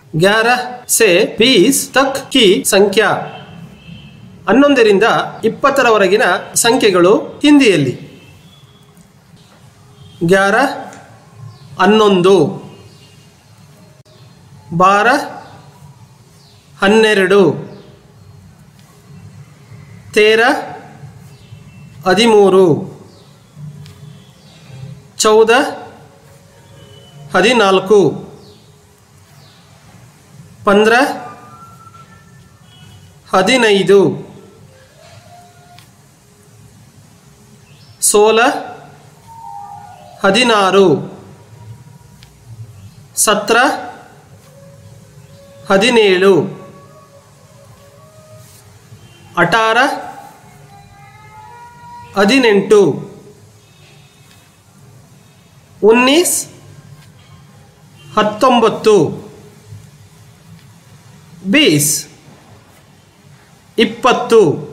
ಗ್ಯಾರಹ ಸೆ ಬೀಸ್ ತಕ್ ಕಿ ಸಂಖ್ಯಾ ಹನ್ನೊಂದರಿಂದ ಇಪ್ಪತ್ತರವರೆಗಿನ ಸಂಖ್ಯೆಗಳು ಹಿಂದಿಯಲ್ಲಿ ಗ್ಯಾರ ಹನ್ನೊಂದು ಬಾರ ಹನ್ನೆರಡು ತೇರ ಹದಿಮೂರು ಚೌದ ಹದಿನಾಲ್ಕು ಪಂದ್ರ ಹದಿನೈದು ಸೋಲ ಹದಿನಾರು ಸತ್ರ ಹದಿನೇಳು ಅಟಾರ ಹದಿನೆಂಟು ಉನ್ನೀಸ್ ಹತ್ತೊಂಬತ್ತು ಬೀಸ್ ಇಪ್ಪತ್ತು